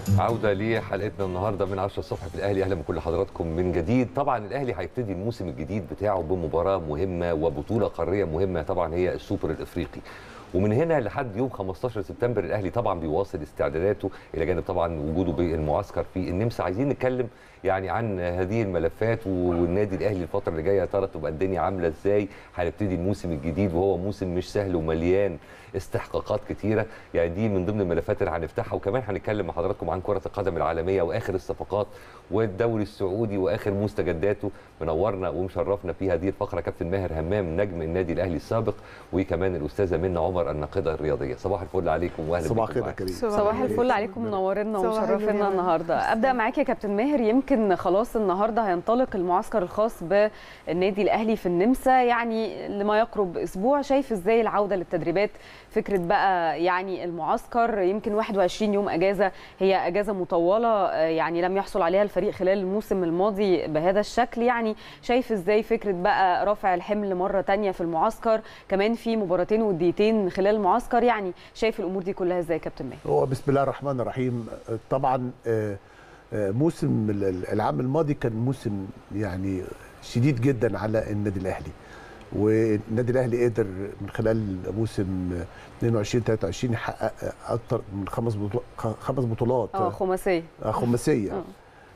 عودة لحلقتنا النهارده من 10 الصبح في الاهلي اهلا بكل حضراتكم من جديد طبعا الاهلي هيبتدي الموسم الجديد بتاعه بمباراة مهمة وبطولة قارية مهمة طبعا هي السوبر الافريقي ومن هنا لحد يوم 15 سبتمبر الاهلي طبعا بيواصل استعداداته الى جانب طبعا وجوده بالمعسكر في النمسا عايزين نتكلم يعني عن هذه الملفات والنادي الاهلي الفتره اللي جايه يا ترى تبقى الدنيا عامله ازاي هنبتدي الموسم الجديد وهو موسم مش سهل ومليان استحقاقات كتيره يعني دي من ضمن الملفات اللي هنفتحها وكمان هنتكلم مع حضراتكم عن كره القدم العالميه واخر الصفقات والدوري السعودي واخر مستجداته منورنا ومشرفنا في هذه الفقره كابتن ماهر همام نجم النادي الاهلي السابق وكمان الاستاذه منى عمر الناقده الرياضيه صباح الفل عليكم واهلا صباح بكم الخير يا معانا. كريم صباح الفل عليكم منورنا صباح ومشرفينا النور. النهارده ابدا معاك يا كابتن ماهر يمكن خلاص النهارده هينطلق المعسكر الخاص بالنادي الاهلي في النمسا يعني لما يقرب اسبوع شايف ازاي العوده للتدريبات فكره بقى يعني المعسكر يمكن 21 يوم اجازه هي اجازه مطوله آه، يعني لم يحصل عليها الفريق خلال الموسم الماضي بهذا الشكل يعني شايف ازاي فكره بقى رفع الحمل مره تانية في المعسكر كمان في مباراتين وديتين خلال المعسكر يعني شايف الامور دي كلها ازاي يا كابتن ماهر هو بسم الله الرحمن الرحيم طبعا آه، آه، موسم ال- ال- العام الماضي كان موسم يعني شديد جدا على النادي الاهلي والنادي الاهلي قدر من خلال موسم 22 23 يحقق اكثر من خمس بطولات خمس بطولات اه خماسيه آه، خماسيه آه.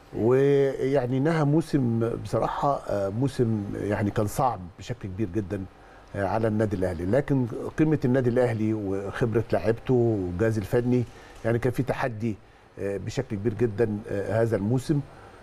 ويعني انها موسم بصراحه آه، موسم يعني كان صعب بشكل كبير جدا آه، على النادي الاهلي لكن قيمه النادي الاهلي وخبره لاعيبته والجهاز الفني يعني كان في تحدي آه، بشكل كبير جدا آه، هذا الموسم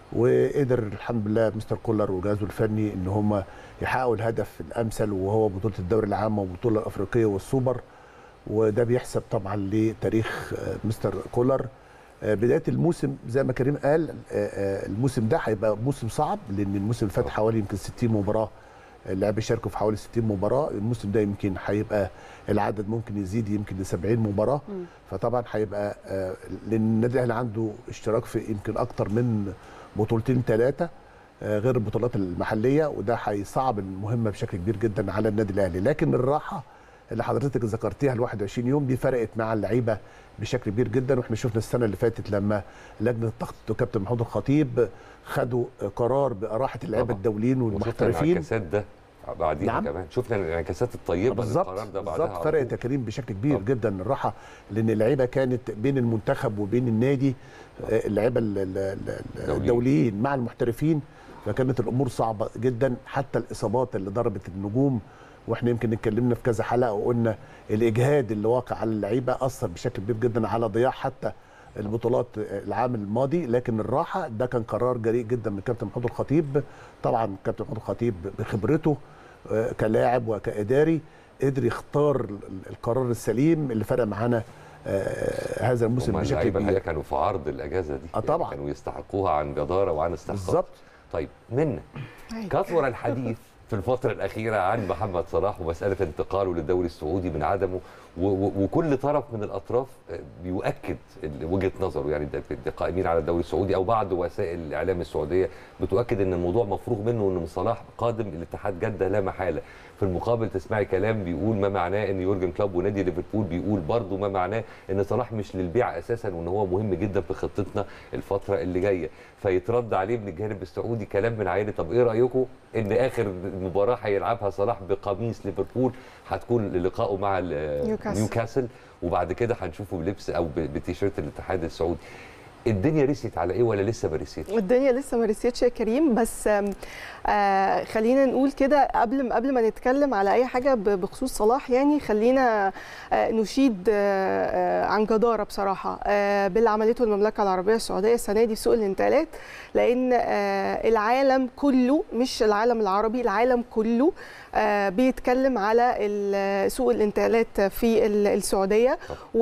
وقدر الحمد لله مستر كولر وجهازه الفني ان هم يحققوا الهدف الامثل وهو بطوله الدوري العام والبطوله الافريقيه والسوبر وده بيحسب طبعا لتاريخ آه، مستر كولر آه، بدايه الموسم زي ما كريم قال آه، آه، الموسم ده هيبقى موسم صعب لان الموسم اللي فات حوالي يمكن 60 مباراه اللاعب يشاركوا في حوالي 60 مباراه الموسم ده يمكن هيبقى العدد ممكن يزيد يمكن ل 70 مباراه مم. فطبعا هيبقى آه، لان النادي الاهلي عنده اشتراك في يمكن اكتر من بطولتين ثلاثه غير البطولات المحليه وده هيصعب المهمه بشكل كبير جدا على النادي الاهلي لكن الراحه اللي حضرتك ذكرتيها ال 21 يوم دي فرقت مع اللعيبه بشكل كبير جدا واحنا شفنا السنه اللي فاتت لما لجنه التخطيط وكابتن محمود الخطيب خدوا قرار باراحه اللعيبه طبعا. الدوليين وشفنا والمحترفين الانعكاسات ده بعديها نعم. كمان شفنا الانعكاسات الطيبه بالظبط للقرار ده بعدها بالظبط على فرقت طول. يا كريم بشكل كبير طب. جدا الراحه لان اللعيبه كانت بين المنتخب وبين النادي آه، اللعيبه ال- ال- ال- دوليين. الدوليين مع المحترفين فكانت الامور صعبه جدا حتى الاصابات اللي ضربت النجوم واحنا يمكن اتكلمنا في كذا حلقه وقلنا الاجهاد اللي واقع على اللعيبه اثر بشكل كبير جدا على ضياع حتى البطولات العام الماضي لكن الراحه ده كان قرار جريء جدا من كابتن محمود الخطيب طبعا كابتن محمود الخطيب بخبرته آه، كلاعب وكاداري قدر يختار ال- القرار السليم اللي فرق معانا آه، هذا الموسم هم بشكل اللعيبه الحقيقه كبير كانوا في عرض الاجازه دي آه طبعاً. كانوا يستحقوها عن جداره وعن استحقاق بالظبط طيب منا أيوة. كثر الحديث في الفترة الأخيرة عن محمد صلاح ومسألة انتقاله للدوري السعودي من عدمه و و وكل طرف من الأطراف آه، بيؤكد ال- وجهة نظره يعني ده- ده قائمين على الدوري السعودي أو بعض وسائل الإعلام السعودية بتؤكد أن الموضوع مفروغ منه وأن صلاح قادم الاتحاد جدة لا محالة في المقابل تسمعي كلام بيقول ما معناه ان يورجن كلوب ونادي ليفربول بيقول برضه ما معناه ان صلاح مش للبيع اساسا وان هو مهم جدا في خطتنا الفتره اللي جايه فيترد عليه من الجانب السعودي كلام من عيني طب ايه رايكم ان اخر مباراه هيلعبها صلاح بقميص ليفربول هتكون لقائه مع ال- نيوكاسل. نيوكاسل وبعد كده هنشوفه بلبس او ب- بتيشيرت الاتحاد السعودي الدنيا رست على ايه ولا لسه ما رستش؟ الدنيا لسه ما رسيتش يا كريم بس آم، آه خلينا نقول كده قبل قبل ما نتكلم على اي حاجه ب- بخصوص صلاح يعني خلينا آه نشيد آه آه عن جداره بصراحه آه باللي عملته المملكه العربيه السعوديه السنه دي في سوق الانتقالات لان آه العالم كله مش العالم العربي العالم كله آه بيتكلم على ال- سوق الانتقالات في ال- السعوديه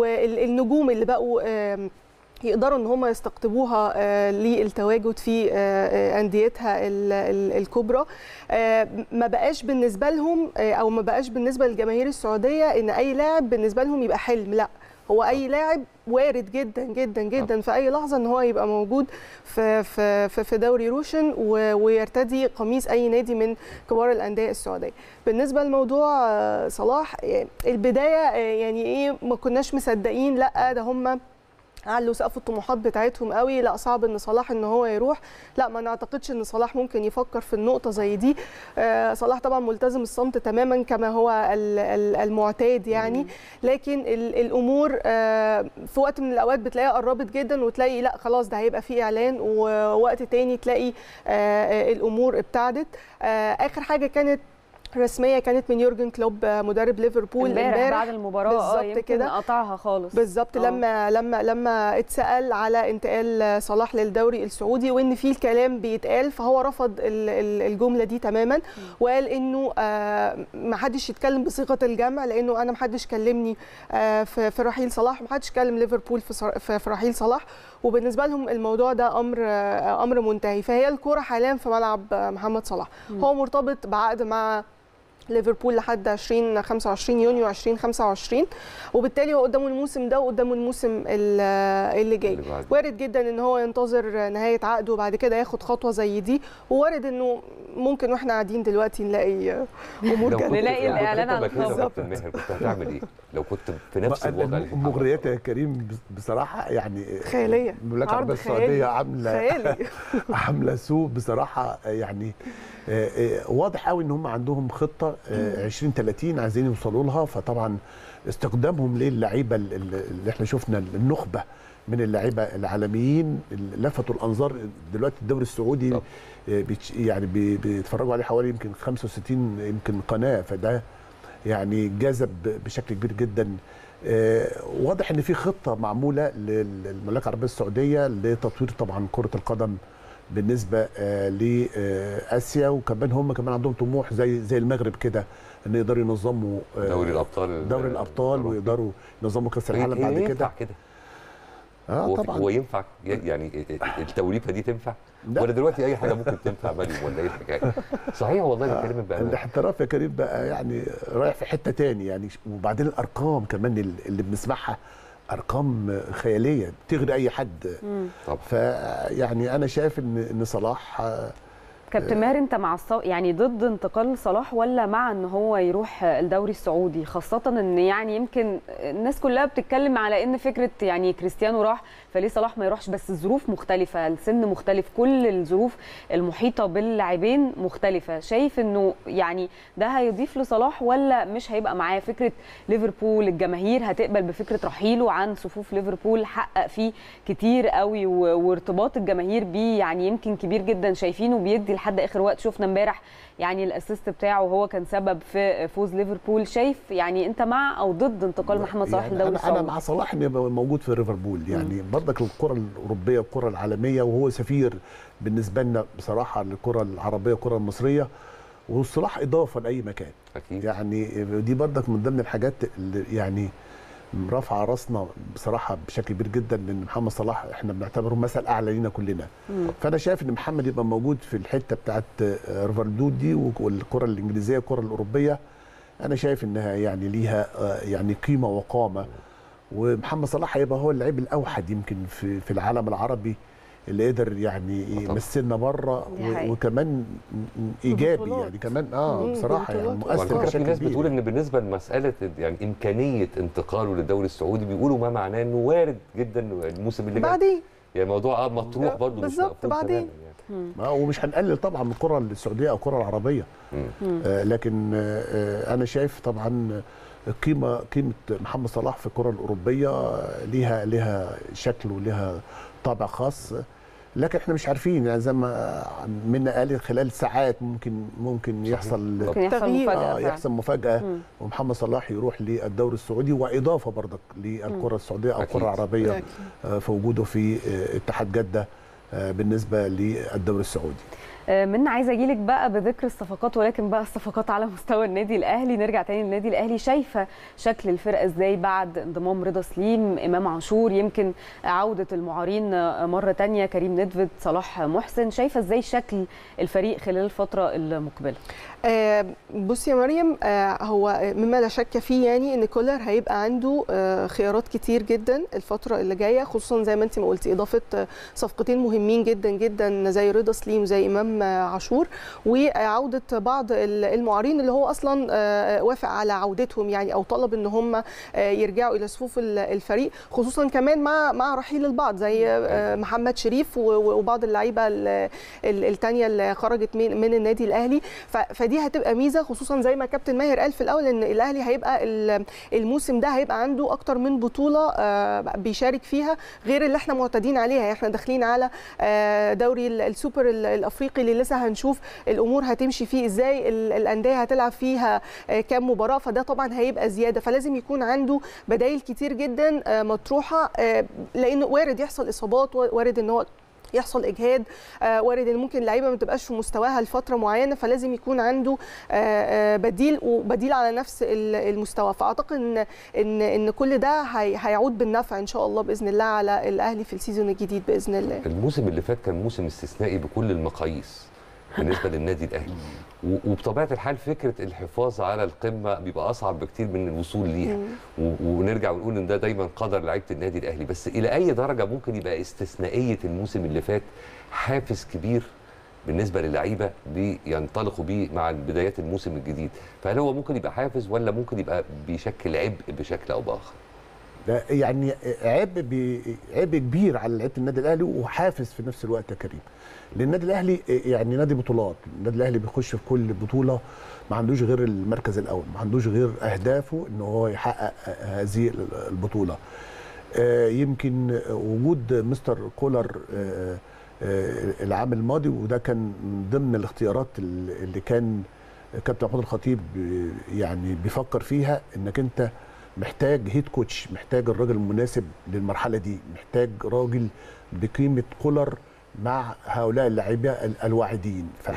والنجوم اللي بقوا آم، يقدروا ان هم يستقطبوها آه، للتواجد في آه، آه، انديتها ال- ال- الكبرى آه، ما بقاش بالنسبه لهم آه، او ما بقاش بالنسبه للجماهير السعوديه ان اي لاعب بالنسبه لهم يبقى حلم لا هو اي لاعب وارد جدا جدا جدا في اي لحظه ان هو يبقى موجود في في في- في دوري روشن و- ويرتدي قميص اي نادي من كبار الانديه السعوديه بالنسبه لموضوع آه، صلاح آه، البدايه آه، يعني ايه ما كناش مصدقين لا ده هم علوا سقف الطموحات بتاعتهم قوي لا صعب ان صلاح ان هو يروح لا ما نعتقدش ان صلاح ممكن يفكر في النقطه زي دي آه صلاح طبعا ملتزم الصمت تماما كما هو ال- ال- المعتاد يعني لكن ال- الامور آه في وقت من الاوقات بتلاقيها قربت جدا وتلاقي لا خلاص ده هيبقى فيه اعلان ووقت تاني تلاقي آه الامور ابتعدت آه اخر حاجه كانت رسميه كانت من يورجن كلوب آه، مدرب ليفربول امبارح بعد المباراه اه بالظبط يمكن كده. قطعها خالص بالظبط آه. لما لما لما اتسال على انتقال صلاح للدوري السعودي وان في الكلام بيتقال فهو رفض ال- ال- الجمله دي تماما وقال انه آه، ما حدش يتكلم بصيغه الجمع لانه انا ما حدش كلمني آه، في في رحيل صلاح ما حدش كلم ليفربول في صر- في في رحيل صلاح وبالنسبه لهم الموضوع ده امر آه، امر منتهي فهي الكوره حاليا في ملعب آه، محمد صلاح هو مرتبط بعقد مع ليفربول لحد 20 25 يونيو 2025 وبالتالي هو قدامه الموسم ده وقدامه الموسم ال- اللي جاي اللي بعده. وارد جدا ان هو ينتظر نهايه عقده وبعد كده ياخد خطوه زي دي ووارد انه ممكن واحنا قاعدين دلوقتي نلاقي امور لو جد كنت- نلاقي لو كنت الإعلان أنت على مكانه يا الخبر. كابتن ماهر كنت هتعمل ايه؟ لو كنت في نفس ما- الوضع اللي فيه المغريات يا كريم بص- بصراحه يعني خياليه المملكه عرض العربيه خيالي. السعوديه عامله خيالي عامله سوق بصراحه يعني آه، آه، واضح قوي ان هم عندهم خطه آه، 20 30 عايزين يوصلوا لها فطبعا استخدامهم للعيبه ال- ال- اللي احنا شفنا النخبه من اللعيبه العالميين اللي لفتوا الانظار دلوقتي الدوري السعودي طب. آه، بيتش- يعني بي- بيتفرجوا عليه حوالي يمكن 65 يمكن قناه فده يعني جذب بشكل كبير جدا آه، واضح ان في خطه معموله للمملكه العربيه السعوديه لتطوير طبعا كره القدم بالنسبه آه، لاسيا وكمان هم كمان عندهم طموح زي زي المغرب كده ان يقدروا ينظموا آه، دوري الابطال دوري الابطال ويقدروا ينظموا كاس العالم هي- بعد هي كده ينفع كده اه هو, طبعا هو ينفع يعني التوليفه دي تنفع لا. ولا دلوقتي اي حاجه ممكن تنفع مريم ولا ايه الحكايه صحيح والله بكلمك بامانه الاحتراف يا كريم بقى يعني رايح في حته تاني يعني وبعدين الارقام كمان اللي- اللي بنسمعها ارقام خياليه تغري اي حد طبعا فيعني انا شايف ان ان صلاح آه، كابتن ماهر انت مع الصو... يعني ضد انتقال صلاح ولا مع ان هو يروح الدوري السعودي خاصه ان يعني يمكن الناس كلها بتتكلم على ان فكره يعني كريستيانو راح فليه صلاح ما يروحش بس الظروف مختلفه السن مختلف كل الظروف المحيطه باللاعبين مختلفه شايف انه يعني ده هيضيف لصلاح ولا مش هيبقى معاه فكره ليفربول الجماهير هتقبل بفكره رحيله عن صفوف ليفربول حقق فيه كتير قوي و... وارتباط الجماهير بيه يعني يمكن كبير جدا شايفينه بيدي لحد اخر وقت شفنا امبارح يعني الاسيست بتاعه وهو كان سبب في فوز ليفربول شايف يعني انت مع او ضد انتقال محمد صلاح يعني للدوري انا انا السعودي مع صلاح انه يبقى موجود في ليفربول يعني برضك الكره الاوروبيه والكره العالميه وهو سفير بالنسبه لنا بصراحه للكره العربيه والكره المصريه وصلاح اضافه لاي مكان اكيد يعني دي برضك من ضمن الحاجات اللي يعني رافعه راسنا بصراحه بشكل كبير جدا لان محمد صلاح احنا بنعتبره مثل اعلى لينا كلنا فانا شايف ان محمد يبقى موجود في الحته بتاعت ريفربول دي والكره الانجليزيه والكره الاوروبيه انا شايف انها يعني ليها آه، يعني قيمه وقامه ومحمد صلاح هيبقى هو اللعيب الاوحد يمكن في في العالم العربي اللي قدر يعني طبعا. يمثلنا بره دي حقيقة. وكمان م- م- ايجابي ببطولات. يعني كمان اه مم، بصراحه يعني ببطولات. مؤثر وعلى فكره في بشكل ناس بتقول كبير ان بالنسبه لمساله يعني امكانيه انتقاله للدوري السعودي بيقولوا ما معناه انه وارد جدا الموسم اللي جاي بعدين يعني الموضوع اه مطروح برضه مش بالظبط، مقفول بعدين. تماماً يعني. آه ومش هنقلل طبعا من الكره السعوديه او الكره العربيه مم. آه لكن آه آه، انا شايف طبعا قيمه قيمه محمد صلاح في الكره الاوروبيه آه، ليها ليها شكل وليها طابع خاص لكن احنا مش عارفين يعني زي ما منا قال خلال ساعات ممكن ممكن يحصل ممكن يحصل تغيير. مفاجاه اه فعلا. يحصل مفاجاه مم. ومحمد صلاح يروح للدوري السعودي واضافه برضك للكره السعوديه او أكيد. الكره العربيه أكيد. آه، في وجوده في آه، اتحاد جده آه، بالنسبه للدوري السعودي آه، من عايزه اجيلك بقى بذكر الصفقات ولكن بقى الصفقات على مستوى النادي الاهلي نرجع تاني للنادي الاهلي شايفه شكل الفرقه ازاي بعد انضمام رضا سليم امام عاشور يمكن عوده المعارين آه، مره تانية كريم ندفد صلاح محسن شايفه ازاي شكل الفريق خلال الفتره المقبله آه، بصي يا مريم آه، هو مما لا شك فيه يعني ان كولر هيبقى عنده آه، خيارات كتير جدا الفتره اللي جايه خصوصا زي ما انت ما قلتي اضافه آه، صفقتين مهمين جدا جدا زي رضا سليم زي امام امام عاشور وعوده بعض المعارين اللي هو اصلا وافق على عودتهم يعني او طلب ان هم يرجعوا الى صفوف الفريق خصوصا كمان مع مع رحيل البعض زي محمد شريف وبعض اللعيبه الثانيه اللي خرجت من من النادي الاهلي فدي هتبقى ميزه خصوصا زي ما كابتن ماهر قال في الاول ان الاهلي هيبقى الموسم ده هيبقى عنده اكتر من بطوله بيشارك فيها غير اللي احنا معتادين عليها احنا داخلين على دوري السوبر الافريقي اللي لسه هنشوف الامور هتمشي فيه ازاي الانديه هتلعب فيها كام مباراه فده طبعا هيبقى زياده فلازم يكون عنده بدائل كتير جدا مطروحه لانه وارد يحصل اصابات وارد ان هو يحصل اجهاد وارد ان ممكن اللعيبه ما تبقاش في مستواها لفتره معينه فلازم يكون عنده بديل وبديل على نفس المستوى فاعتقد ان ان ان كل ده هيعود بالنفع ان شاء الله باذن الله على الاهلي في السيزون الجديد باذن الله الموسم اللي فات كان موسم استثنائي بكل المقاييس بالنسبه للنادي الاهلي وبطبيعه الحال فكره الحفاظ على القمه بيبقى اصعب بكتير من الوصول ليها ونرجع ونقول ان ده دايما قدر لعيبه النادي الاهلي بس الى اي درجه ممكن يبقى استثنائيه الموسم اللي فات حافز كبير بالنسبه للعيبه بينطلقوا بيه مع بدايات الموسم الجديد فهل هو ممكن يبقى حافز ولا ممكن يبقى بيشكل عبء بشكل او باخر ده يعني عبء عبء كبير على لعيبه النادي الاهلي وحافز في نفس الوقت يا كريم لان النادي الاهلي يعني نادي بطولات النادي الاهلي بيخش في كل بطوله ما عندوش غير المركز الاول ما عندوش غير اهدافه ان هو يحقق هذه البطوله يمكن وجود مستر كولر العام الماضي وده كان من ضمن الاختيارات اللي كان كابتن محمود الخطيب يعني بيفكر فيها انك انت محتاج هيد كوتش محتاج الراجل المناسب للمرحله دي محتاج راجل بقيمه كولر مع هؤلاء اللاعبين الواعدين ف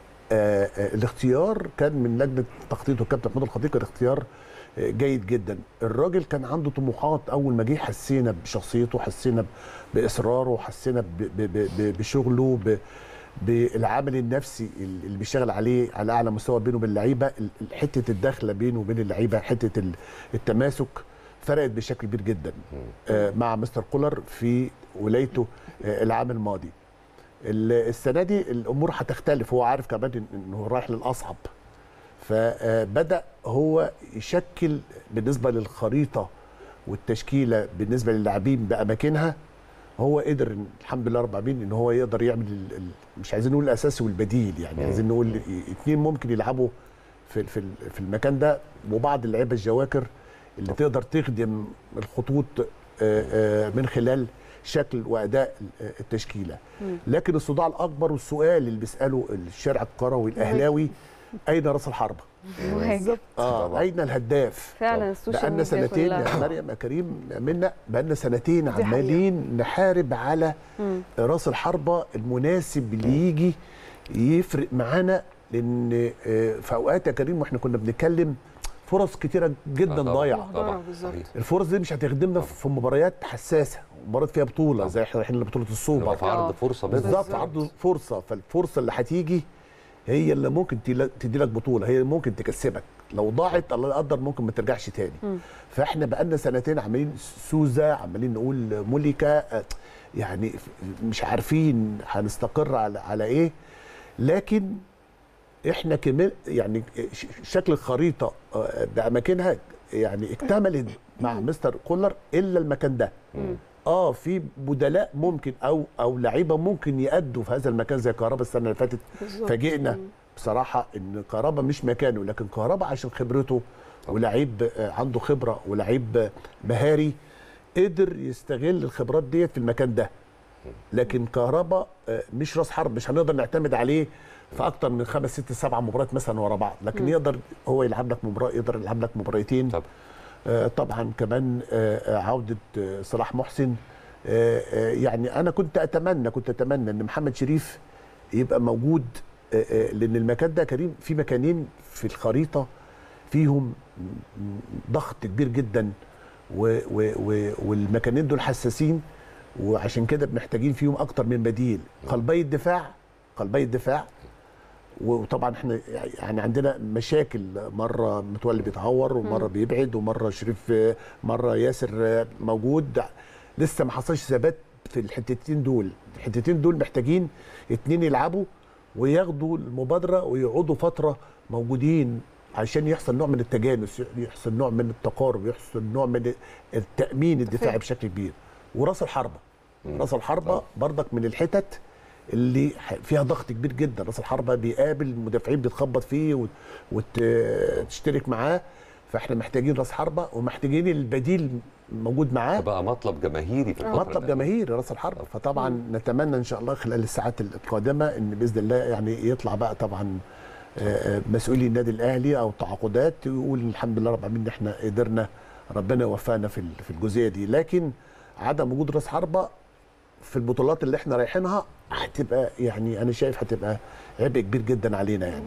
الاختيار كان من لجنه تخطيط والكابتن محمود الخطيب كان اختيار جيد جدا الراجل كان عنده طموحات اول ما جه حسينا بشخصيته حسينا باصراره حسينا بشغله بالعامل النفسي اللي بيشتغل عليه على اعلى مستوى بينه وبين اللعيبه حته الدخله بينه وبين اللعيبه حته التماسك فرقت بشكل كبير جدا مع مستر كولر في ولايته العام الماضي السنه دي الامور هتختلف هو عارف كمان انه رايح للاصعب فبدا هو يشكل بالنسبه للخريطه والتشكيله بالنسبه للاعبين باماكنها هو قدر الحمد لله رب العالمين ان هو يقدر يعمل مش عايزين نقول الاساسي والبديل يعني عايزين نقول اثنين ممكن يلعبوا في في في المكان ده وبعض اللعيبه الجواكر اللي تقدر تخدم الخطوط من خلال شكل واداء التشكيله لكن الصداع الاكبر والسؤال اللي بيساله الشارع الكروي الاهلاوي اين راس الحربه بالظبط اه اين الهداف فعلا السوشيال بقالنا سنتين يا مريم يا كريم منا بقالنا سنتين عمالين نحارب على مم. راس الحربه المناسب اللي يجي يفرق معانا لان في اوقات يا كريم واحنا كنا بنتكلم فرص كتيره جدا ضايعه الفرص دي مش هتخدمنا في مباريات حساسه مباريات فيها بطوله زي احنا بطوله السوبر في عرض فرصه بالظبط عرض فرصه فالفرصه اللي هتيجي هي اللي ممكن تدي لك بطوله هي اللي ممكن تكسبك لو ضاعت الله يقدر ممكن ما ترجعش تاني م. فاحنا بقالنا سنتين عمالين سوزا عمالين نقول موليكا يعني مش عارفين هنستقر على على ايه لكن احنا كمان يعني شكل الخريطه باماكنها يعني اكتملت مع مستر كولر الا المكان ده م. اه في بدلاء ممكن او او لعيبه ممكن يأدوا في هذا المكان زي كهربا السنه اللي فاتت فاجئنا بصراحه ان كهربا مش مكانه لكن كهربا عشان خبرته ولعيب عنده خبره ولعيب مهاري قدر يستغل الخبرات ديت في المكان ده لكن كهربا مش راس حرب مش هنقدر نعتمد عليه في اكتر من خمس ست سبع مباريات مثلا ورا بعض لكن م. يقدر هو يلعب لك مباراه يقدر يلعب لك مباراتين طب. طبعا كمان عوده صلاح محسن يعني انا كنت اتمنى كنت اتمنى ان محمد شريف يبقى موجود لان المكان ده كريم في مكانين في الخريطه فيهم ضغط كبير جدا والمكانين دول حساسين وعشان كده محتاجين فيهم اكتر من بديل قلبي الدفاع قلبي الدفاع وطبعا احنا يعني عندنا مشاكل مره متولي بيتعور ومره بيبعد ومره شريف مره ياسر موجود لسه ما حصلش ثبات في الحتتين دول الحتتين دول محتاجين اتنين يلعبوا وياخدوا المبادره ويقعدوا فتره موجودين عشان يحصل نوع من التجانس يحصل نوع من التقارب يحصل نوع من التامين الدفاعي بشكل كبير وراس الحربه راس الحربه برضك من الحتت اللي ح- فيها ضغط كبير جدا راس الحربه بيقابل المدافعين بتخبط فيه وتشترك معاه فاحنا محتاجين راس حربه ومحتاجين البديل موجود معاه بقى مطلب جماهيري في الفتره مطلب الأخيرة. جماهيري راس الحربه فطبعا نتمنى ان شاء الله خلال الساعات القادمه ان باذن الله يعني يطلع بقى طبعا آه، آه، مسؤولي النادي الاهلي او تعاقدات يقول الحمد لله رب العالمين ان احنا قدرنا ربنا يوفقنا في ال- في الجزئيه دي لكن عدم وجود راس حربه في البطولات اللي احنا رايحينها هتبقى يعني انا شايف هتبقى عبء كبير جدا علينا يعني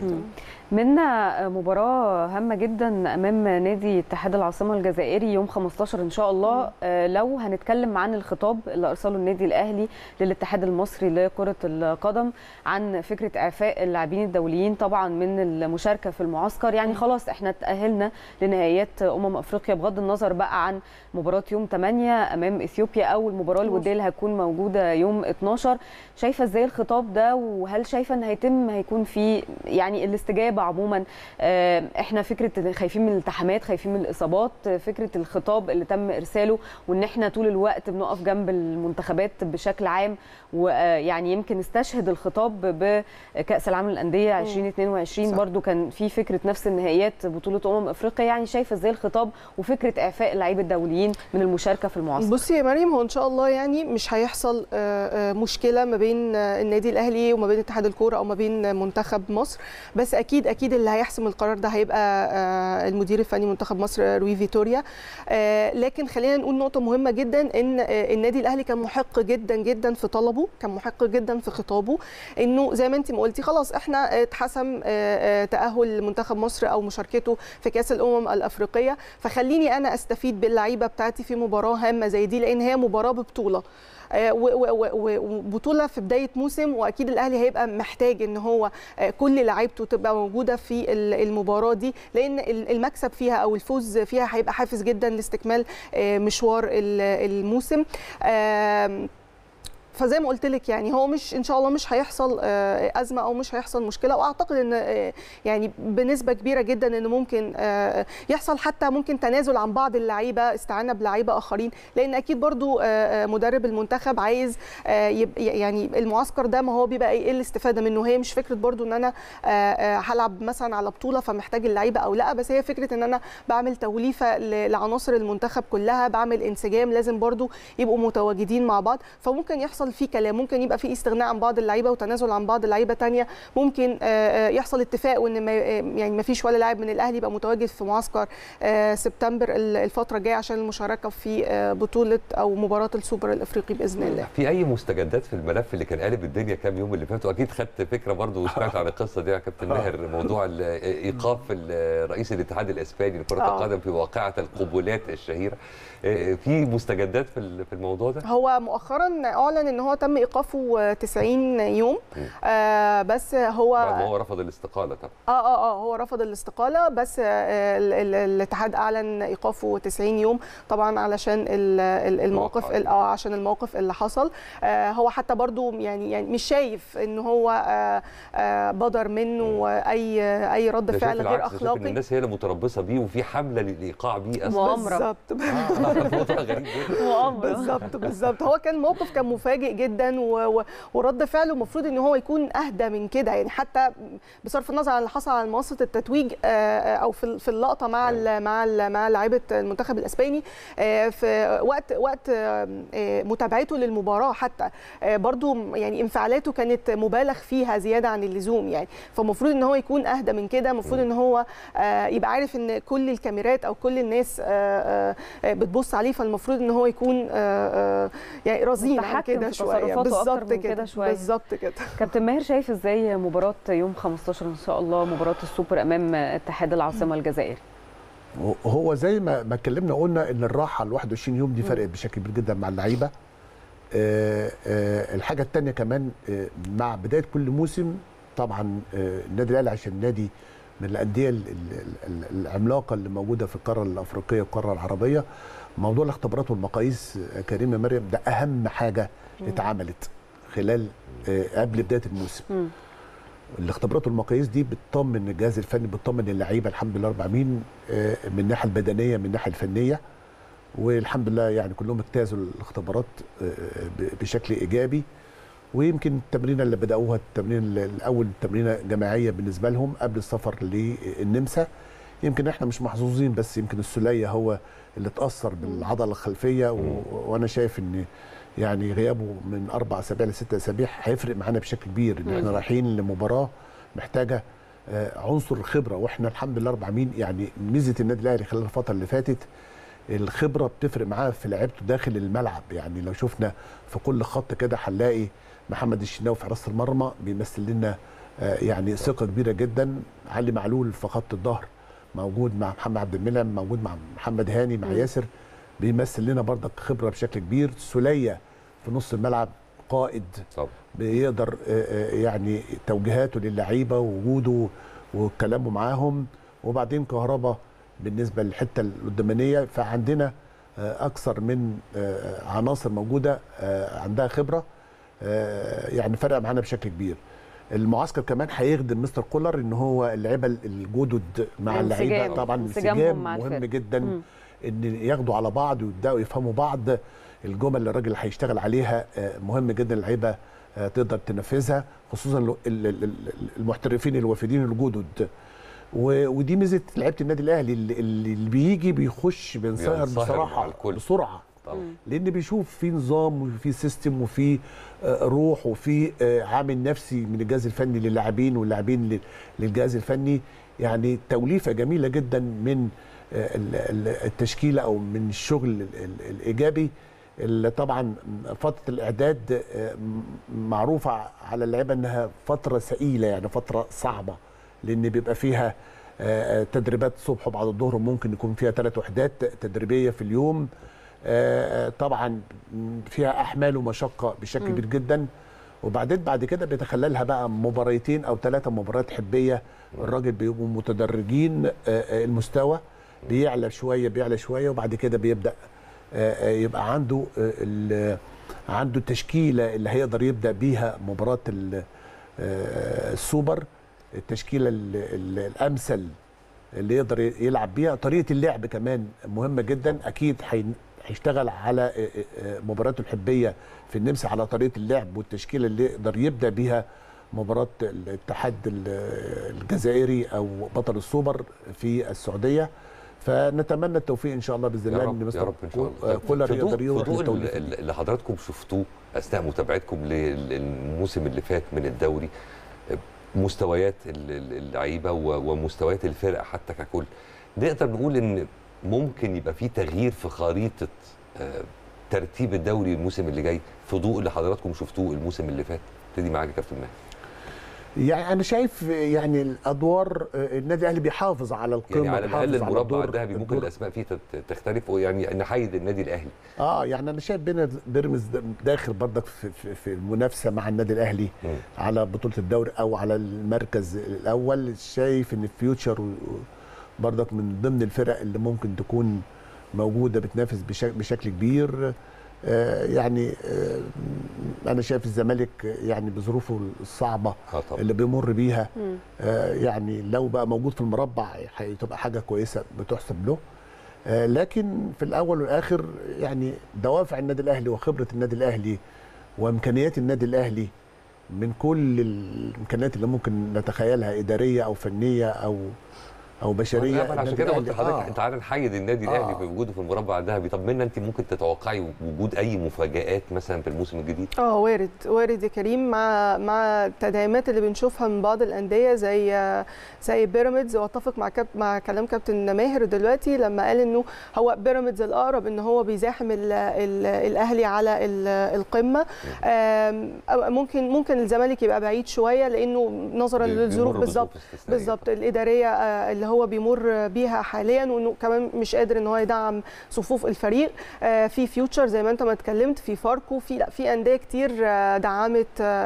منا مباراة هامة جدا أمام نادي اتحاد العاصمة الجزائري يوم 15 إن شاء الله آه، لو هنتكلم عن الخطاب اللي أرسله النادي الأهلي للاتحاد المصري لكرة القدم عن فكرة إعفاء اللاعبين الدوليين طبعا من المشاركة في المعسكر يعني خلاص احنا تأهلنا لنهائيات أمم أفريقيا بغض النظر بقى عن مباراة يوم 8 أمام إثيوبيا أو المباراة الودية اللي هتكون موجودة يوم 12 شايفة إزاي الخطاب ده وهل شايفة إن هيتم هيكون في يعني الاستجابة عموما آه، احنا فكره إن خايفين من الالتحامات خايفين من الاصابات آه، فكره الخطاب اللي تم ارساله وان احنا طول الوقت بنقف جنب المنتخبات بشكل عام ويعني يمكن استشهد الخطاب بكاس العالم للانديه 2022 صح. برضو كان في فكره نفس النهائيات بطوله امم افريقيا يعني شايفه ازاي الخطاب وفكره اعفاء اللعيبه الدوليين من المشاركه في المعسكر بصي يا مريم هو ان شاء الله يعني مش هيحصل آه، آه، مشكله ما بين آه، النادي الاهلي وما بين اتحاد الكوره او ما بين منتخب مصر بس اكيد اكيد اللي هيحسم القرار ده هيبقى آه، المدير الفني منتخب مصر روي فيتوريا آه، لكن خلينا نقول نقطه مهمه جدا ان آه، النادي الاهلي كان محق جدا جدا في طلبه كان محق جدا في خطابه انه زي ما انت ما قلتي خلاص احنا آه، اتحسم آه، آه، تاهل منتخب مصر او مشاركته في كاس الامم الافريقيه فخليني انا استفيد باللعيبه بتاعتي في مباراه هامه زي دي لان هي مباراه ببطوله آه، و- و- و- وبطوله في بدايه موسم واكيد الاهلي هيبقى محتاج ان هو آه، كل لعيبته تبقى موجوده في ال- المباراه دي لان ال- المكسب فيها او الفوز فيها هيبقى حافز جدا لاستكمال آه، مشوار ال- الموسم آم، فزي ما قلت لك يعني هو مش ان شاء الله مش هيحصل آه، ازمه او مش هيحصل مشكله واعتقد ان آه، يعني بنسبه كبيره جدا ان ممكن آه، يحصل حتى ممكن تنازل عن بعض اللعيبه استعانه بلعيبه اخرين لان اكيد برضو آه، آه، مدرب المنتخب عايز آه، يب- يعني المعسكر ده ما هو بيبقى ايه الاستفاده منه هي مش فكره برضو ان انا آه، آه، هلعب مثلا على بطوله فمحتاج اللعيبه او لا بس هي فكره ان انا بعمل توليفه ل- لعناصر المنتخب كلها بعمل انسجام لازم برضو يبقوا متواجدين مع بعض فممكن يحصل في كلام ممكن يبقى في استغناء عن بعض اللعيبه وتنازل عن بعض اللعيبه تانية ممكن آه، آه، يحصل اتفاق وان ما آه، يعني ما فيش ولا لاعب من الاهلي يبقى متواجد في معسكر آه، سبتمبر ال- الفتره الجايه عشان المشاركه في آه، بطوله او مباراه السوبر الافريقي باذن الله في اي مستجدات في الملف اللي كان قالب الدنيا كام يوم اللي فاتوا اكيد خدت فكره برضو وسمعت عن القصه دي يا كابتن ماهر موضوع ال- ايقاف ال- رئيس الاتحاد الاسباني لكره آه. القدم في واقعه القبولات الشهيره إيه، في مستجدات في ال- في الموضوع ده هو مؤخرا اعلن ان هو تم ايقافه آه، 90 يوم آه، بس هو بعد ما هو رفض الاستقاله طبعا اه اه اه هو رفض الاستقاله بس آه، ال- ال- الاتحاد اعلن ايقافه 90 يوم طبعا علشان ال- ال- الموقف الواقع. ال- اه عشان الموقف اللي حصل آه، هو حتى برضو يعني يعني مش شايف ان هو آه، آه، بدر منه اي اي رد ده فعل شايف غير العكس ده شايف ان اخلاقي الناس هي اللي متربصه بيه وفي حمله للايقاع بيه اصلا مؤامرة. بالظبط آه، موضوع غريب جدا مؤامره بالظبط بالظبط هو كان موقف كان مفاجئ جدا و... و... ورد فعله المفروض ان هو يكون اهدى من كده يعني حتى بصرف النظر عن اللي حصل على منصه التتويج آه، او في في اللقطه مع ال... مع ال... مع لعيبه المنتخب الاسباني آه، في وقت وقت آه، آه، متابعته للمباراه حتى آه، برضو يعني انفعالاته كانت مبالغ فيها زياده عن اللزوم يعني فالمفروض ان هو يكون اهدى من كده المفروض ان هو آه، يبقى عارف ان كل الكاميرات او كل الناس آه، آه، آه، بتبص عليه فالمفروض ان هو يكون آه، آه، يعني رزين عن متحكم كده في شويه تصرفاته أكتر بالظبط من كده كده شوية. بالظبط كده كابتن ماهر شايف ازاي مباراه يوم 15 ان شاء الله مباراه السوبر امام اتحاد العاصمه الجزائري هو زي ما ما اتكلمنا قلنا ان الراحه ال 21 يوم دي فرقت بشكل كبير جدا مع اللعيبه آه، آه، الحاجه الثانيه كمان آه، مع بدايه كل موسم طبعا آه، النادي الاهلي عشان نادي من الانديه ال- ال- ال- العملاقه اللي موجوده في القاره الافريقيه والقاره العربيه موضوع الاختبارات والمقاييس آه، كريم يا مريم ده اهم حاجه اتعملت خلال آه، قبل بدايه الموسم مم. الاختبارات والمقاييس دي بتطمن الجهاز الفني بتطمن اللعيبه الحمد لله رب العالمين آه، من الناحيه البدنيه من الناحيه الفنيه والحمد لله يعني كلهم اجتازوا الاختبارات آه، ب- بشكل ايجابي ويمكن التمرينه اللي بداوها التمرين الاول تمرينه جماعيه بالنسبه لهم قبل السفر للنمسا يمكن احنا مش محظوظين بس يمكن السليه هو اللي اتاثر بالعضله الخلفيه و... وانا شايف ان يعني غيابه من اربع اسابيع لست اسابيع هيفرق معانا بشكل كبير ان احنا رايحين لمباراه محتاجه آه، عنصر الخبره واحنا الحمد لله رب العالمين يعني ميزه النادي الاهلي خلال الفتره اللي فاتت الخبره بتفرق معاه في لعيبته داخل الملعب يعني لو شفنا في كل خط كده هنلاقي محمد الشناوي في حراسه المرمى بيمثل لنا آه، يعني ثقه كبيره جدا علي معلول في خط الظهر موجود مع محمد عبد المنعم موجود مع محمد هاني مع مم. ياسر بيمثل لنا برضك خبره بشكل كبير سليه في نص الملعب قائد طب بيقدر آه، آه، يعني توجيهاته للعيبه ووجوده وكلامه معاهم وبعدين كهربا بالنسبه للحته القدامانيه فعندنا آه، اكثر من آه، عناصر موجوده آه، عندها خبره آه، يعني فرق معانا بشكل كبير المعسكر كمان هيخدم مستر كولر ان هو اللعيبه الجدد مع اللعيبه انسجام. طبعا انسجامهم الانسجام مع مهم الفرق. جدا مم. ان ياخدوا على بعض ويبداوا يفهموا بعض الجمل اللي الراجل هيشتغل عليها آه، مهم جدا اللعيبه آه، تقدر تنفذها خصوصا ال- ال- ال- المحترفين الوافدين الجدد و- ودي ميزه لعيبه النادي الاهلي اللي, اللي بيجي بيخش بينصهر بينصهر مع بصراحه الكل. بسرعه طبعا لان بيشوف في نظام وفي سيستم وفي آه، روح وفي آه، عامل نفسي من الجهاز الفني للاعبين واللاعبين لل- للجهاز الفني يعني توليفه جميله جدا من آه، ال- ال- التشكيله او من الشغل ال- ال- الايجابي اللي طبعا فتره الاعداد آه، م- معروفه على اللعيبه انها فتره ثقيله يعني فتره صعبه لان بيبقى فيها آه، آه، تدريبات الصبح وبعد الظهر ممكن يكون فيها ثلاث وحدات تدريبيه في اليوم آه، آه، طبعا فيها احمال ومشقه بشكل كبير جدا وبعدين بعد كده بيتخللها بقى مباريتين او ثلاثه مباريات حبيه الراجل بيبقوا متدرجين آه، آه، المستوى بيعلى شويه بيعلى شويه وبعد كده بيبدا آه، آه، يبقى عنده آه، ال- عنده التشكيله اللي هيقدر يبدا بيها مباراه ال- آه، السوبر التشكيله ال- ال- الامثل اللي يقدر يلعب بيها طريقه اللعب كمان مهمه جدا اكيد هي- هيشتغل على آه، آه، مباراته الحبيه في النمسا على طريقه اللعب والتشكيله اللي يقدر يبدا بيها مباراه الاتحاد ال- الجزائري او بطل السوبر في السعوديه فنتمنى التوفيق ان شاء الله باذن يا الله رب ان يا رب ان شاء الله كولر في ضوء- يقدر يروح في ضوء للتوليفة ال- دي. ال- اللي حضراتكم شفتوه اثناء متابعتكم للموسم اللي فات من الدوري مستويات ال- ال- اللعيبه و- ومستويات الفرق حتى ككل نقدر نقول ان ممكن يبقى في تغيير في خريطه آه، ترتيب الدوري الموسم اللي جاي في ضوء اللي حضراتكم شفتوه الموسم اللي فات ابتدي معاك يا كابتن ماهر يعني انا شايف يعني الادوار آه، النادي الاهلي بيحافظ على القمه يعني على بيحافظ الاقل المربع الدور- الذهبي ممكن الدور- الاسماء فيه تت- تختلف يعني نحيد النادي الاهلي اه يعني انا شايف بين بيراميدز داخل برضك في, في, في المنافسه مع النادي الاهلي مم. على بطوله الدوري او على المركز الاول شايف ان الفيوتشر و- برضك من ضمن الفرق اللي ممكن تكون موجوده بتنافس بشك- بشكل كبير آه يعني آه انا شايف الزمالك يعني بظروفه الصعبه اه طبعا اللي بيمر بيها مم. آه، يعني لو بقى موجود في المربع هتبقى حاجه كويسه بتحسب له آه، لكن في الاول والاخر يعني دوافع النادي الاهلي وخبره النادي الاهلي وامكانيات النادي الاهلي من كل الامكانيات اللي ممكن نتخيلها اداريه او فنيه او او بشريه لا، ما أنا عشان النادي كده قلت الأهلي- لحضرتك آه. تعالى نحيد النادي الاهلي آه. في وجوده في المربع الذهبي طب منا انت ممكن تتوقعي وجود اي مفاجات مثلا في الموسم الجديد اه وارد وارد يا كريم مع مع التدعيمات اللي بنشوفها من بعض الانديه زي زي بيراميدز واتفق مع كاب مع كلام كابتن ماهر دلوقتي لما قال انه هو بيراميدز الاقرب ان هو بيزاحم ال ال الاهلي على ال- القمه آم، ممكن ممكن الزمالك يبقى بعيد شويه لانه نظرا بي- للظروف بيمر بالظبط بظروف استثنائية. بالظبط الاداريه آه، اللي هو بيمر بيها حاليا وانه كمان مش قادر ان هو يدعم صفوف الفريق آه، في فيوتشر زي ما انت ما اتكلمت في فاركو في لا في انديه كتير آه، دعمت آه،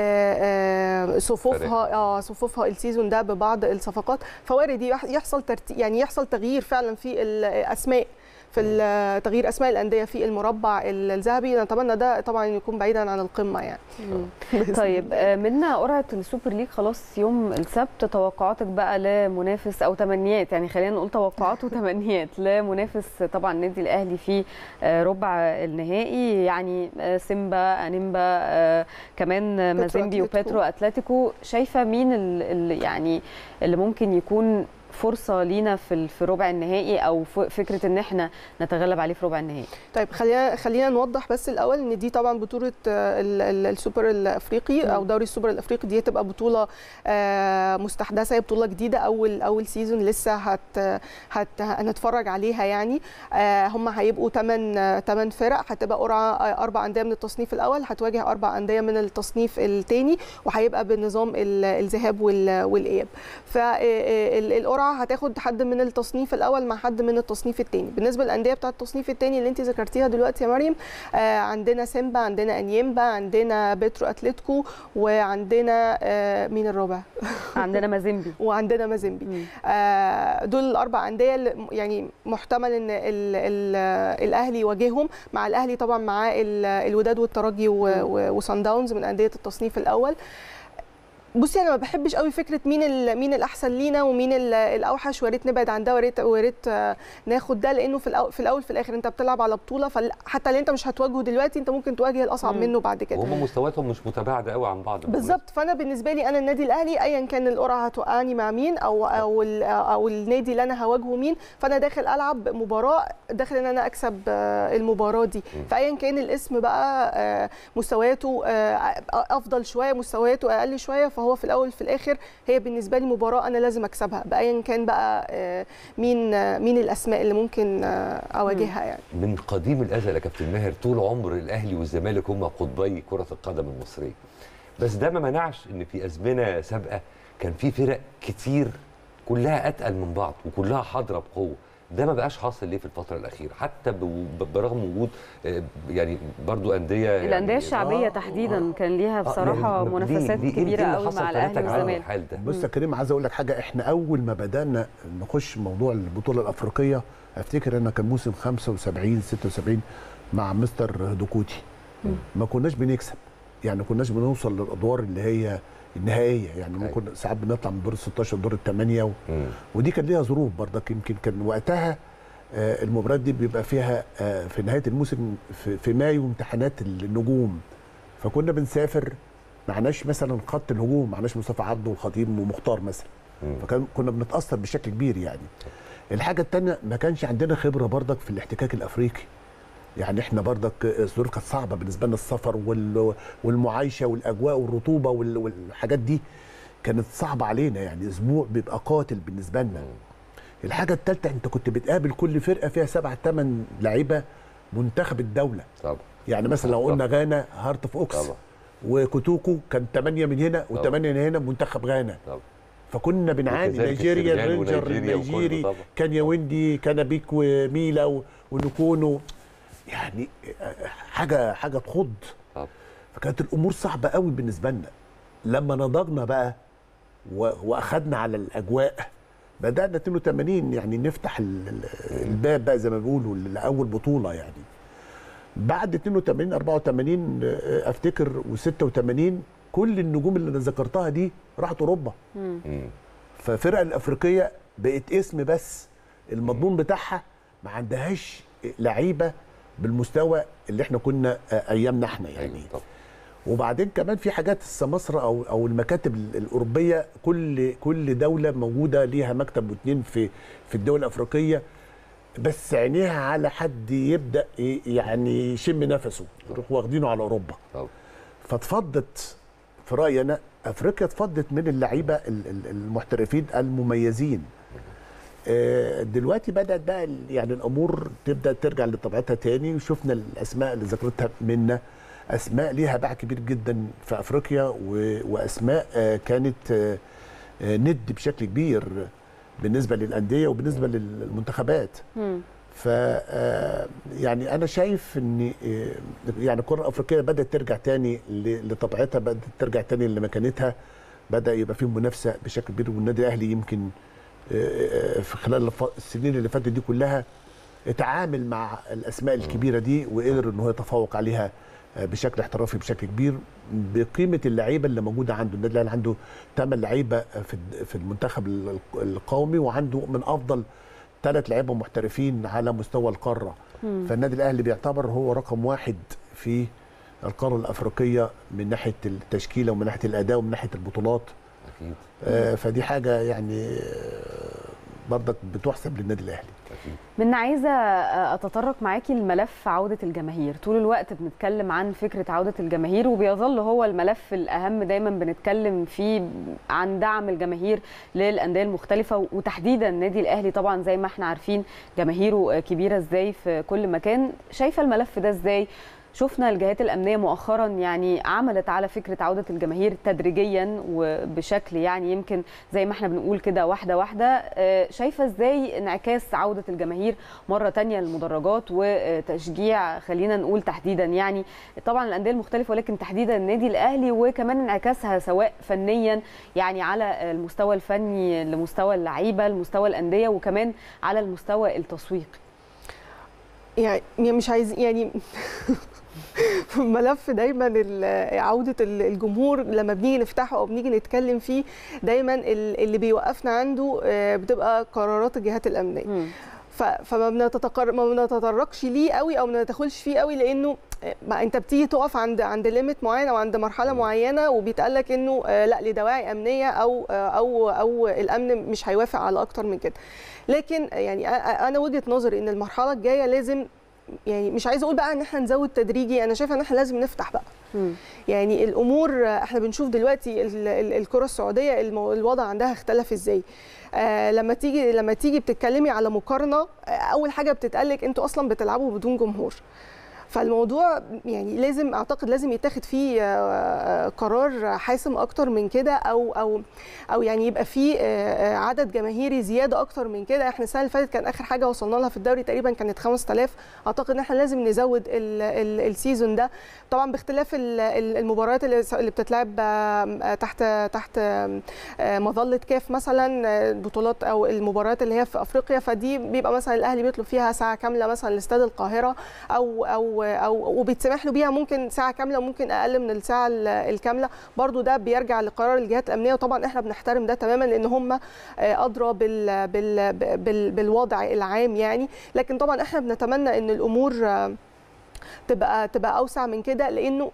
آه، صفوفها اه صفوفها السيزون ده ببعض الصفقات فوارد يح- يحصل ترتي يعني يحصل تغيير فعلا في الاسماء في ال- تغيير اسماء الانديه في المربع الذهبي نتمنى ده طبعا يكون بعيدا عن القمه يعني بإذن طيب الله. آه، منا قرعه السوبر ليج خلاص يوم السبت توقعاتك بقى لمنافس او تمنيات يعني خلينا نقول توقعات وتمنيات لمنافس طبعا النادي الاهلي في آه، ربع النهائي يعني آه، سيمبا انيمبا آه، كمان آه، بيترو مازيمبي أتلتيكو. وبيترو اتلتيكو شايفه مين اللي يعني اللي ممكن يكون فرصه لينا في ال- في ربع النهائي او ف- فكره ان احنا نتغلب عليه في ربع النهائي طيب خلينا خلينا نوضح بس الاول ان دي طبعا بطوله آه، ال- ال- السوبر الافريقي او دوري السوبر الافريقي دي هتبقى بطوله آه، مستحدثه هي بطوله جديده اول اول سيزون لسه هت هت هنتفرج عليها يعني آه، هم هيبقوا 8 8 فرق هتبقى قرعه آه، اربع انديه من التصنيف الاول هتواجه اربع انديه من التصنيف الثاني وهيبقى بنظام ال- الذهاب وال- والاياب فالقرعه هتاخد حد من التصنيف الاول مع حد من التصنيف الثاني بالنسبه للانديه بتاعه التصنيف الثاني اللي انت ذكرتيها دلوقتي يا مريم آه، عندنا سيمبا عندنا انيمبا عندنا بيترو اتلتيكو وعندنا آه، مين الرابع عندنا مازيمبي وعندنا مازيمبي مم. آه، دول الاربع انديه اللي م- يعني محتمل ان ال ال الاهلي يواجههم مع الاهلي طبعا مع ال- الوداد والترجي و- و- وصن داونز من انديه التصنيف الاول بصي انا ما بحبش قوي فكره مين ال- مين الاحسن لينا ومين ال- الاوحش ويا ريت نبعد عن ده ويا ريت ويا ريت آه، ناخد ده لانه في الاول في الاول في الاخر انت بتلعب على بطوله فحتى اللي انت مش هتواجهه دلوقتي انت ممكن تواجه الاصعب مم. منه بعد كده وهم مستوياتهم مش متباعده قوي عن بعض بالظبط فانا بالنسبه لي انا النادي الاهلي ايا كان القرعه هتوقعني مع مين او او ال- او النادي اللي انا هواجهه مين فانا داخل العب مباراه داخل ان انا اكسب آه، المباراه دي فايا كان الاسم بقى آه، مستوياته آه، افضل شويه مستوياته اقل شويه فهو في الاول في الاخر هي بالنسبه لي مباراه انا لازم اكسبها بايا كان بقى آه، مين آه، مين الاسماء اللي ممكن آه، اواجهها يعني من قديم الازل يا كابتن ماهر طول عمر الاهلي والزمالك هم قطبي كره القدم المصريه بس ده ما منعش ان في ازمنه سابقه كان في فرق كتير كلها اتقل من بعض وكلها حاضره بقوه ده ما بقاش حاصل ليه في الفتره الاخيره حتى ب- ب- برغم وجود آه، يعني برضو انديه يعني الانديه الشعبيه آه، تحديدا آه. كان ليها آه، بصراحه يعني ليه- منافسات ليه- إيه كبيره اللي قوي حصل مع خلاه الاهلي تجعله والزمالك الحال ده بص يا كريم عايز اقول لك حاجه احنا اول ما بدانا نخش موضوع البطوله الافريقيه افتكر ان كان موسم 75 76 مع مستر هدوكوتي ما كناش بنكسب يعني ما كناش بنوصل للادوار اللي هي النهائيه يعني أيوة. ممكن ساعات بنطلع من دور ال 16 دور الثمانيه و... مم. ودي كان ليها ظروف برضك يمكن كان وقتها آه، المباريات دي بيبقى فيها آه، في نهايه الموسم في, في مايو امتحانات النجوم فكنا بنسافر معناش مثلا خط الهجوم معناش مصطفى عبده والخطيب ومختار مثلا مم. فكان كنا بنتاثر بشكل كبير يعني الحاجه الثانيه ما كانش عندنا خبره برضك في الاحتكاك الافريقي يعني احنا برضك الظروف كانت صعبه بالنسبه لنا السفر وال- والمعايشه والاجواء والرطوبه وال- والحاجات دي كانت صعبه علينا يعني اسبوع بيبقى قاتل بالنسبه لنا الحاجه الثالثه انت كنت بتقابل كل فرقه فيها سبع ثمان لعيبه منتخب الدوله طبعا يعني مثلا لو قلنا غانا هارت اوف اوكس طبعا وكوتوكو كان ثمانيه من هنا طبعا. وثمانيه من هنا منتخب غانا طبعا فكنا بنعاني وكذلك نيجيريا السنغال الرينجر ونيجيريا وكله النيجيري طبعا. كان ياوندي كانابيك وميلا و- ونكونو يعني حاجه حاجه تخض طبعا فكانت الامور صعبه قوي بالنسبه لنا لما نضجنا بقى و- واخدنا على الاجواء بدانا 82 يعني نفتح ال- ال- الباب بقى زي ما بيقولوا لاول بطوله يعني بعد 82 84 آه، افتكر و86 كل النجوم اللي انا ذكرتها دي راحت اوروبا مم. فالفرق الافريقيه بقت اسم بس المضمون بتاعها ما عندهاش لعيبه بالمستوى اللي احنا كنا آه، ايامنا احنا يعني ايوه طبعا وبعدين كمان في حاجات السماسرة او او المكاتب ال- الاوروبيه كل كل دوله موجوده ليها مكتب واثنين في في الدول الافريقيه بس عينيها على حد يبدا ي- يعني يشم نفسه يروح واخدينه على اوروبا طبعا فاتفضت في رايي انا افريقيا اتفضت من اللعيبه ال- ال- المحترفين المميزين آه، دلوقتي بدات بقى ال- يعني الامور تبدا ترجع لطبيعتها تاني وشفنا الاسماء اللي ذكرتها منا اسماء ليها باع كبير جدا في افريقيا و- واسماء آه، كانت آه، آه، ند بشكل كبير بالنسبه للانديه وبالنسبه للمنتخبات مم. ف آه، يعني انا شايف ان آه، يعني الكره الافريقيه بدات ترجع تاني ل- لطبيعتها بدات ترجع تاني لمكانتها بدا يبقى فيه منافسه بشكل كبير والنادي الاهلي يمكن آه، آه، في خلال الف- السنين اللي فاتت دي كلها اتعامل مع الاسماء الكبيره دي وقدر ان هو يتفوق عليها آه، بشكل احترافي بشكل كبير بقيمه اللعيبه اللي موجوده عنده النادي الاهلي عنده ثمان لعيبه في الد- في المنتخب ال- القومي وعنده من افضل ثلاث لعيبه محترفين على مستوى القاره فالنادي الاهلي بيعتبر هو رقم واحد في القاره الافريقيه من ناحيه التشكيله ومن ناحيه الاداء ومن ناحيه البطولات اكيد آه، فدي حاجه يعني آه، برضك بتحسب للنادي الاهلي اكيد من عايزه اتطرق معاكي لملف عوده الجماهير طول الوقت بنتكلم عن فكره عوده الجماهير وبيظل هو الملف الاهم دايما بنتكلم فيه عن دعم الجماهير للانديه المختلفه وتحديدا النادي الاهلي طبعا زي ما احنا عارفين جماهيره كبيره ازاي في كل مكان شايفه الملف ده ازاي شفنا الجهات الامنيه مؤخرا يعني عملت على فكره عوده الجماهير تدريجيا وبشكل يعني يمكن زي ما احنا بنقول كده واحده واحده آه، شايفه ازاي انعكاس عوده الجماهير مره تانية للمدرجات وتشجيع خلينا نقول تحديدا يعني طبعا الانديه المختلفه ولكن تحديدا النادي الاهلي وكمان انعكاسها سواء فنيا يعني على المستوى الفني لمستوى اللعيبه لمستوى الانديه وكمان على المستوى التسويقي يعني مش عايز يعني ملف دايما ال- عوده ال- الجمهور لما بنيجي نفتحه او بنيجي نتكلم فيه دايما ال- اللي بيوقفنا عنده آه، بتبقى قرارات الجهات الامنيه مم. ف- فما بنتتقر... ما بنتطرقش ليه قوي او ما بندخلش فيه قوي لانه ما انت بتيجي تقف عند عند ليميت معين او عند مرحله معينه وبيتقال لك انه آه، لا لدواعي امنيه او آه، او او الامن مش هيوافق على اكتر من كده لكن يعني أ- أ- انا وجهه نظري ان المرحله الجايه لازم يعني مش عايزه اقول بقى ان احنا نزود تدريجي انا شايفه ان احنا لازم نفتح بقى مم. يعني الامور آه، احنا بنشوف دلوقتي ال- ال- الكره السعوديه المو- الوضع عندها اختلف ازاي آه لما تيجي لما تيجي بتتكلمي على مقارنه آه، اول حاجه بتتقالك انتوا اصلا بتلعبوا بدون جمهور فالموضوع يعني لازم اعتقد لازم يتاخد فيه آه، قرار حاسم اكتر من كده او او او يعني يبقى فيه آه، آه، عدد جماهيري زياده اكتر من كده احنا السنه اللي فاتت كان اخر حاجه وصلنا لها في الدوري تقريبا كانت 5000 اعتقد ان احنا لازم نزود ال- ال- السيزون ده طبعا باختلاف ال- ال- المباريات اللي س- اللي بتتلعب آه، تحت تحت آه، مظله كاف مثلا آه، بطولات او المباريات اللي هي في افريقيا فدي بيبقى مثلا الاهلي بيطلب فيها ساعه كامله مثلا لاستاد القاهره او او او وبيتسمح له بيها ممكن ساعه كامله وممكن اقل من الساعه ال- الكامله برضو ده بيرجع لقرار الجهات الامنيه وطبعا احنا بنحترم ده تماما لان هم آه، ادرى بال بال بال بالوضع العام يعني لكن طبعا احنا بنتمنى ان الامور آه، تبقى تبقى اوسع من كده لانه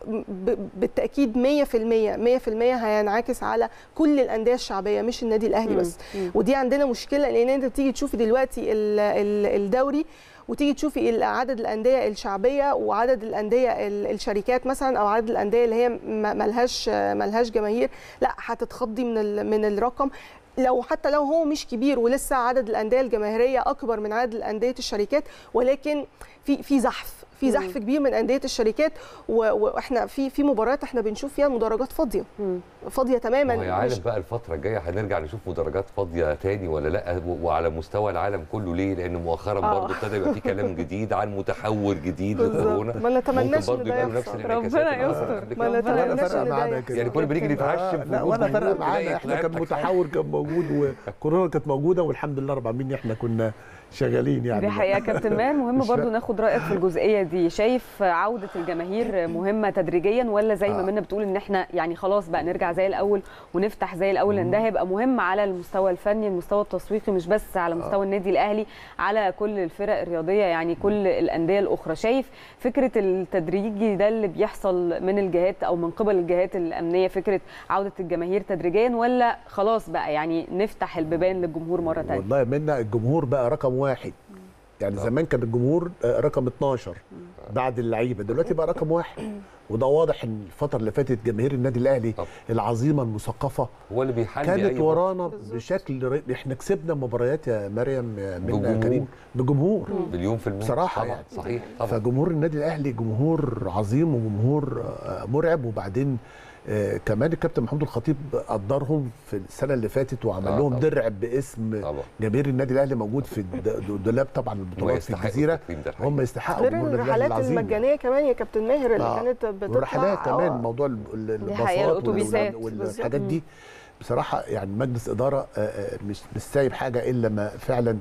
ب- بالتاكيد 100% 100% هينعكس على كل الانديه الشعبيه مش النادي الاهلي مم. بس مم. ودي عندنا مشكله لان انت بتيجي تشوفي دلوقتي ال- ال- الدوري وتيجي تشوفي ال- عدد الانديه الشعبيه وعدد الانديه ال- الشركات مثلا او عدد الانديه اللي هي ما- ملهاش ملهاش جماهير لا هتتخضي من ال- من الرقم لو حتى لو هو مش كبير ولسه عدد الانديه الجماهيريه اكبر من عدد الانديه الشركات ولكن في في زحف في زحف كبير من انديه الشركات و- واحنا في في مباريات احنا بنشوف فيها المدرجات فاضيه مم. فاضيه تماما هو يا مش- عالم بقى الفترة الجاية هنرجع نشوف مدرجات فاضية تاني ولا لا و- وعلى مستوى العالم كله ليه؟ لأن مؤخرا آه. برضه ابتدى يبقى في كلام جديد عن متحور جديد بالظبط. لكورونا ما نتمناش ممكن إن برضه ده يبقى له نفس يحصل. الانعكاسات ربنا اللي حصلت يستر. قبل ما كده. نتمناش ولا فرق إن ده معانا يحصل. كده يعني كل ما نيجي نتعشم في لا وجود ولا فرق جمهور معانا تلاقي احنا كان طلعت متحول كان موجود وكورونا كانت موجوده والحمد لله رب العالمين احنا كنا شغالين يعني دي حقيقه كابتن مان مهم مش برضو فاهم. ناخد رايك في الجزئيه دي شايف عوده الجماهير مهمه تدريجيا ولا زي ما آه. منا بتقول ان احنا يعني خلاص بقى نرجع زي الاول ونفتح زي الاول لان ده هيبقى مهم على المستوى الفني المستوى التسويقي مش بس على مستوى النادي الاهلي على كل الفرق الرياضيه يعني كل الانديه الاخرى شايف فكره التدريجي ده اللي بيحصل من الجهات او من قبل الجهات الامنيه فكره عوده الجماهير تدريجيا ولا خلاص بقى يعني نفتح البيبان للجمهور مره ثانيه والله منا الجمهور بقى رقم واحد يعني زمان كان الجمهور آه، رقم 12 بعد اللعيبه دلوقتي بقى رقم واحد وده واضح ان الفتره اللي فاتت جماهير النادي الاهلي طب. العظيمه المثقفه هو اللي بيحل كانت أي ورانا بالظبط. بشكل ر- احنا كسبنا مباريات يا مريم يا منا يا بجمهور. كريم بجمهور مليون في المية بصراحة طبعا يعني. صحيح طبعا فجمهور النادي الاهلي جمهور عظيم وجمهور آه، مرعب وبعدين آه، كمان الكابتن محمود الخطيب قدرهم في السنه اللي فاتت وعمل آه، لهم طبعا. درع باسم طبعا جماهير النادي الاهلي موجود في الد- الدولاب طبعا هو البطولات في يستحق الجزيره التكريم ده الحقيقة. هم يستحقوا غير جمهور النادي الأهلي الرحلات العظيم المجانيه كمان يا كابتن ماهر اللي آه. كانت بتطلع والرحلات كمان آه. موضوع ال- ال- دي حقيقة، الباصات وال- الأتوبيسات. وال- بالظبط. والحاجات دي بصراحه يعني مجلس اداره آه، آه، مش مش سايب حاجه الا ما فعلا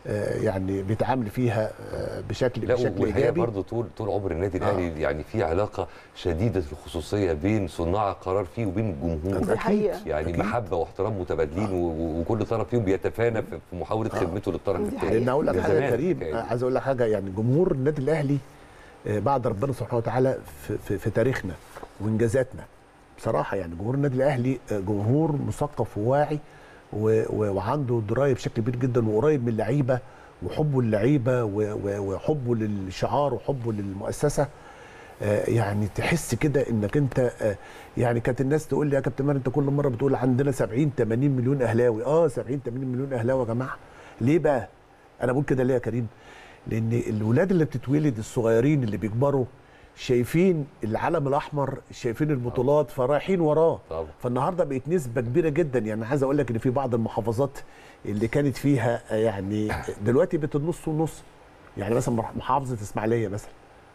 آه، يعني بيتعامل فيها آه، بشكل لا بشكل والحقيقه ايجابي برضه طول طول عمر النادي الاهلي يعني في علاقه شديده الخصوصيه بين صناع القرار فيه وبين الجمهور دي حقيقة. يعني أكيد. محبه واحترام متبادلين و- و- وكل طرف فيهم بيتفانى في في محاوله خدمته للطرف دي الثاني حقيقة. لان اقول لك من حاجه يا زمان كريم كان. آه، عايز اقول لك حاجه يعني جمهور النادي الاهلي آه، بعد ربنا سبحانه وتعالى في, في, في تاريخنا وانجازاتنا بصراحه يعني جمهور النادي الاهلي آه، جمهور مثقف وواعي و- و- وعنده درايه بشكل كبير جدا وقريب من اللعيبه وحبه للعيبه و- و- وحبه للشعار وحبه للمؤسسه آه، يعني تحس كده انك انت آه، يعني كانت الناس تقول لي يا كابتن ماهر انت كل مره بتقول عندنا 70 80 مليون اهلاوي اه 70 80 مليون اهلاوي يا جماعه ليه بقى انا بقول كده ليه يا كريم لان الولاد اللي بتتولد الصغيرين اللي بيكبروا شايفين العلم الاحمر شايفين البطولات فرايحين وراه طبعا فالنهارده بقت نسبه كبيره جدا يعني عايز اقول لك ان في بعض المحافظات اللي كانت فيها آه، يعني دلوقتي بقت النص ونص يعني مثلا مح- محافظه اسماعيليه مثلا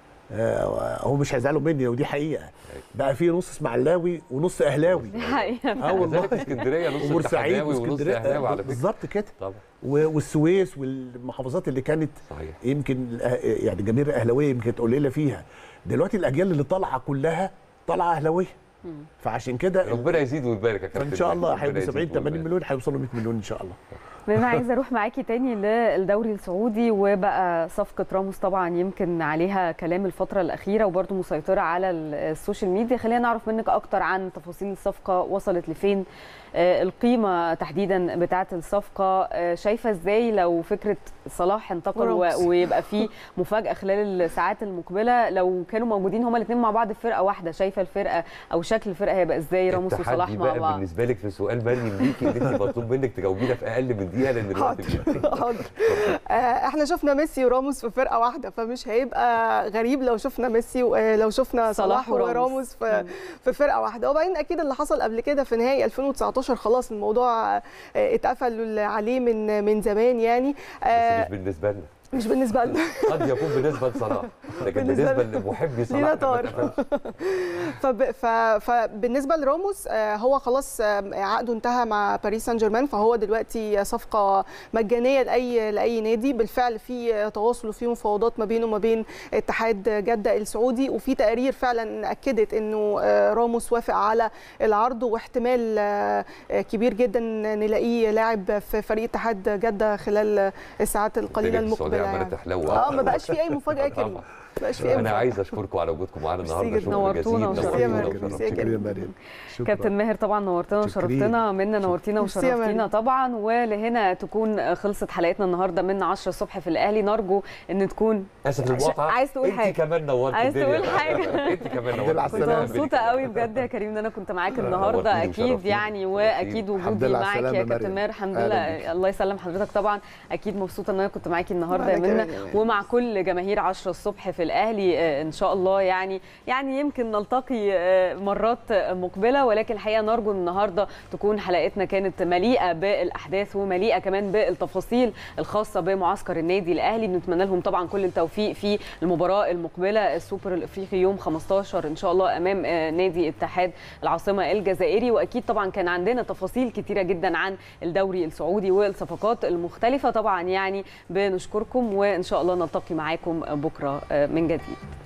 آه، هو مش هيزعلوا مني ودي حقيقه بقى في نص اسماعيلاوي ونص اهلاوي دي حقيقه اه والله كذلك اسكندريه نص وبورسعيد اتحداوي ونص واسكندريه اهلاوي على فكره بالظبط كده طبعا و- والسويس والمحافظات اللي كانت صحيح يمكن الأه- يعني جماهير الاهلاويه يمكن قليله فيها دلوقتي الاجيال اللي طالعه كلها طالعه اهلاويه فعشان كده ربنا يزيد ويبارك يا كابتن ان شاء الله ربنا هيبقوا يزيد 70 80 ويبارك. مليون هيوصلوا 100 مليون ان شاء الله انا عايزه اروح معاكي تاني للدوري السعودي وبقى صفقه راموس طبعا يمكن عليها كلام الفتره الاخيره وبرده مسيطره على السوشيال ميديا خلينا نعرف منك اكتر عن تفاصيل الصفقه وصلت لفين آه، القيمه تحديدا بتاعه الصفقه آه، شايفه ازاي لو فكره صلاح انتقل و- وراموس. ويبقى في مفاجاه خلال الساعات المقبله لو كانوا موجودين هما الاثنين مع بعض في فرقه واحده شايفه الفرقه او شكل الفرقه هيبقى ازاي راموس وصلاح التحدي مع بقى بعض بالنسبه لك في سؤال مريم ليكي اللي انت مطلوب منك تجاوبينا في اقل من دقيقه لان الوقت بيجري. حاضر حاضر آه، احنا شفنا ميسي وراموس في فرقه واحده فمش هيبقى غريب لو شفنا ميسي و- آه، لو شفنا صلاح صلاح وراموس. وراموس في في فرقه واحده وبعدين اكيد اللي حصل قبل كده في نهائي 2019 خلاص الموضوع آه، اتقفل عليه من من زمان يعني بس آه، مش بالنسبه لنا مش بالنسبه لنا قد يكون بالنسبه لصلاح لكن بالنسبة بالنسبه لمحبي صلاح لينا ما طار. تفهمش. فب... ف... فبالنسبه لراموس آه، هو خلاص آه، عقده انتهى مع باريس سان جيرمان فهو دلوقتي صفقه مجانيه لاي لاي نادي بالفعل في تواصل وفي مفاوضات ما بينه وما بين اتحاد جده السعودي وفي تقارير فعلا اكدت انه آه، راموس وافق على العرض واحتمال آه، آه، كبير جدا نلاقيه لاعب في فريق اتحاد جده خلال الساعات القليله الدنيا في السعودية المقبله عمالة يعني. تحلو اه أكتر ما بقاش في اي وأكتر. مفاجاه يا كريم طبعا. ما بقاش في اي انا مفاجاه عايز اشكركم على وجودكم معانا ميرسي النهارده جدا. شكرا نورتونا جزيلا وشرفتونا. نورتونا ميرسي وشرفتونا. يا شكرا يا مريم شكرا كابتن ماهر طبعا نورتنا شكرين. وشرفتنا منا نورتينا ميرسي يا وشرفتينا مريم. طبعا ولهنا تكون خلصت حلقتنا النهارده من 10 الصبح في الاهلي نرجو ان تكون اسف المقاطعه عايز تقول حاجة. انت كمان نورت عايز الدنيا. تقول حاجة. انت كمان الحمد لله نورت على كنت السلامة. مبسوطه قوي بجد يا كريم ان انا كنت معاك النهارده نورتيني اكيد وشرفتيني. يعني نورتيني. واكيد الحمد وجودي لله على معاك السلامة يا يا كابتن مريم. ماهر الحمد أهلا لله بيك. الله يسلم حضرتك طبعا اكيد مبسوطه ان انا كنت معاكي النهارده يا وأنا منى كمان. ومع كل جماهير 10 الصبح في الاهلي آه، ان شاء الله يعني يعني يمكن نلتقي آه، مرات مقبله ولكن الحقيقه نرجو إن النهارده تكون حلقتنا كانت مليئه بالاحداث ومليئه كمان بالتفاصيل الخاصه بمعسكر النادي الاهلي بنتمنى لهم طبعا كل التوفيق في المباراه المقبله السوبر الافريقي يوم 15 ان شاء الله امام آه، نادي اتحاد العاصمه الجزائري واكيد طبعا كان عندنا تفاصيل كتيره جدا عن الدوري السعودي والصفقات المختلفه طبعا يعني بنشكركم وان شاء الله نلتقي معاكم بكره آه، من جديد